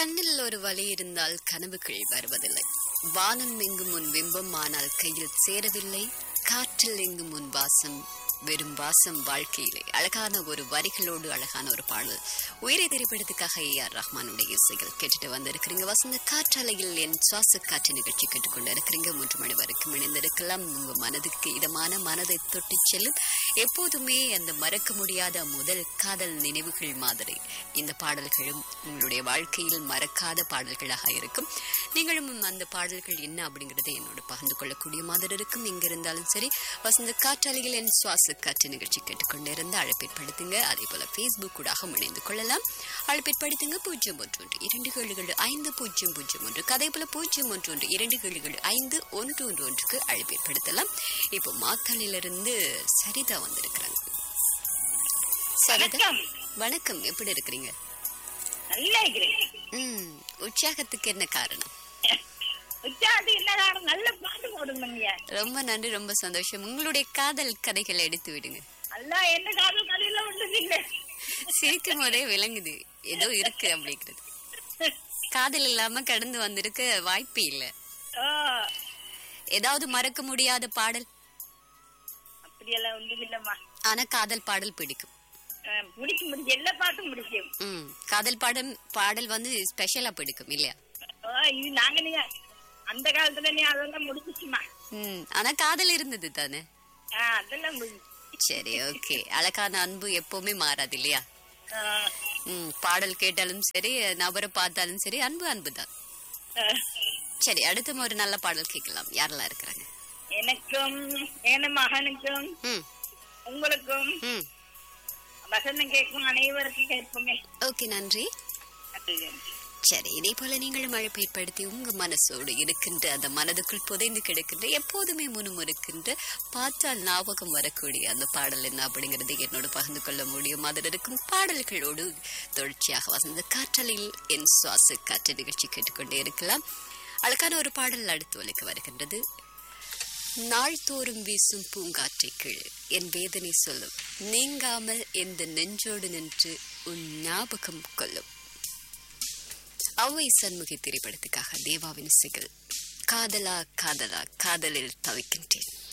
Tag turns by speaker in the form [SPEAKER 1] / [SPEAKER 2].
[SPEAKER 1] கண்ணில் ஒரு வலி இருந்தால் கனவுகள் வருவதில்லை வானம் எங்கும் உன் பிம்பம் ஆனால் கையில் சேரவில்லை காற்றில் எங்கும் உன் வாசம் வெறும் வாசம் வாழ்க்கையிலே அழகான ஒரு வரிகளோடு அழகான ஒரு பாடல் உயிரை திரைப்படத்துக்காக ஏ ஆர் ரஹ்மானுடைய இசைகள் கேட்டுட்டு வந்திருக்கிறீங்க வசந்த காற்றலையில் என் சுவாச காற்று நிகழ்ச்சி கேட்டுக்கொண்டு இருக்கிறீங்க மூன்று மணி வரைக்கும் இணைந்திருக்கலாம் உங்க மனதுக்கு இதமான மனதை தொட்டு செல்லும் எப்போதுமே அந்த மறக்க முடியாத முதல் காதல் நினைவுகள் மாதிரி இந்த பாடல்களும் உங்களுடைய வாழ்க்கையில் மறக்காத பாடல்களாக இருக்கும் நீங்களும் அந்த பாடல்கள் என்ன அப்படிங்கறதை என்னோட பகிர்ந்து கொள்ளக்கூடிய மாதிரி இருக்கும் எங்க இருந்தாலும் சரி வசந்த காற்றாலையில் என் சுவாச காற்று நிகழ்ச்சி கேட்டுக்கொண்டிருந்த அழைப்பேற்படுத்துங்க அதே போல ஃபேஸ்புக் கூடாக இணைந்து கொள்ளலாம் அழைப்பேற்படுத்துங்க பூஜ்ஜியம் ஒன்று ஒன்று இரண்டு ஏழுகள் ஐந்து பூஜ்ஜியம் பூஜ்ஜியம் ஒன்று அதே போல பூஜ்ஜியம் ஒன்று ஒன்று இரண்டு ஏழுகள் ஐந்து ஒன்று ஒன்று ஒன்றுக்கு அழைப்பேற்படுத்தலாம் இப்போ மாத்தாளிலிருந்து சரிதா வந்திருக்கிறாங்க சரிதா
[SPEAKER 2] வணக்கம்
[SPEAKER 1] வணக்கம் எப்படி இருக்கிறீங்க
[SPEAKER 2] நல்லா இருக்கிறேன்
[SPEAKER 1] ம் உற்சாகத்துக்கு என்ன காரணம்
[SPEAKER 2] உச்சாட்டு என்ன காரணம் நல்ல பாட்டு போடுங்க நீங்க
[SPEAKER 1] ரொம்ப நன்றி ரொம்ப சந்தோஷம் உங்களுடைய காதல் கதைகளை எடுத்து விடுங்க
[SPEAKER 2] அல்லா என்ன காதல் கதையில விட்டுட்டீங்க
[SPEAKER 1] சிரிக்கும் போதே விளங்குது ஏதோ இருக்கு அப்படிங்கிறது காதல் இல்லாம கடந்து வந்திருக்க வாய்ப்பு இல்ல
[SPEAKER 2] ஓ
[SPEAKER 1] ஏதாவது மறக்க முடியாத பாடல்
[SPEAKER 2] அப்படியெல்லாம் ஒன்றும் இல்லம்மா
[SPEAKER 1] ஆனா காதல் பாடல் பிடிக்கும்
[SPEAKER 2] அஹ், பிடிக்கும் பிடிக்கும் எல்லா பாட்டும் பிடிக்கும்
[SPEAKER 1] ம் காதல் பாடல் பாடல் வந்து ஸ்பெஷலா பிடிக்கும் இல்லையா
[SPEAKER 2] ஓ, இது நாங்க நீங்க அந்த காலத்துல நீ அதெல்லாம் முடிச்சிச்சுமா
[SPEAKER 1] ம் ஆனா காதல் இருந்தது தானே
[SPEAKER 2] அதெல்லாம் முடிஞ்சு
[SPEAKER 1] சரி ஓகே அழகான அன்பு எப்பவுமே மாறாது இல்லையா
[SPEAKER 2] அஹ்,
[SPEAKER 1] ம் பாடல் கேட்டாலும் சரி நபரை பார்த்தாலும் சரி அன்பு அன்பு தான்
[SPEAKER 2] அஹ்,
[SPEAKER 1] சரி அடுத்த ஒரு நல்ல பாடல் கேட்கலாம் யாரெல்லாம் இருக்கிறாங்க
[SPEAKER 2] எனக்கும் என மகனுக்கும்
[SPEAKER 1] ம்
[SPEAKER 2] உங்களுக்கும்
[SPEAKER 1] ம்
[SPEAKER 2] வசந்தம் கேட்கும் அனைவருக்கும் கேட்போமே
[SPEAKER 1] ஓகே நன்றி சரி இதே போல நீங்களும் அழைப்பு ஏற்படுத்தி உங்க மனசோடு இருக்கின்ற அந்த மனதுக்குள் புதைந்து கிடக்கின்ற எப்போதுமே முணுமுறுக்கின்ற பார்த்தால் ஞாபகம் வரக்கூடிய அந்த பாடல் என்ன அப்படிங்கறது என்னோட பகிர்ந்து கொள்ள முடியும் அதில் இருக்கும் பாடல்களோடு தொடர்ச்சியாக வசந்த காற்றலில் என் சுவாச காற்று நிகழ்ச்சி கேட்டுக்கொண்டே இருக்கலாம் அழகான ஒரு பாடல் அடுத்து ஒலிக்க வருகின்றது நாள்தோறும் வீசும் பூங்காற்றை கீழ் என் வேதனை சொல்லும் நீங்காமல் எந்த நெஞ்சோடு நின்று உன் ஞாபகம் கொள்ளும் அவ்வை சண்முகி திரைப்படத்துக்காக தேவாவின் சிகல் காதலா காதலா காதலில் தவிக்கின்றேன்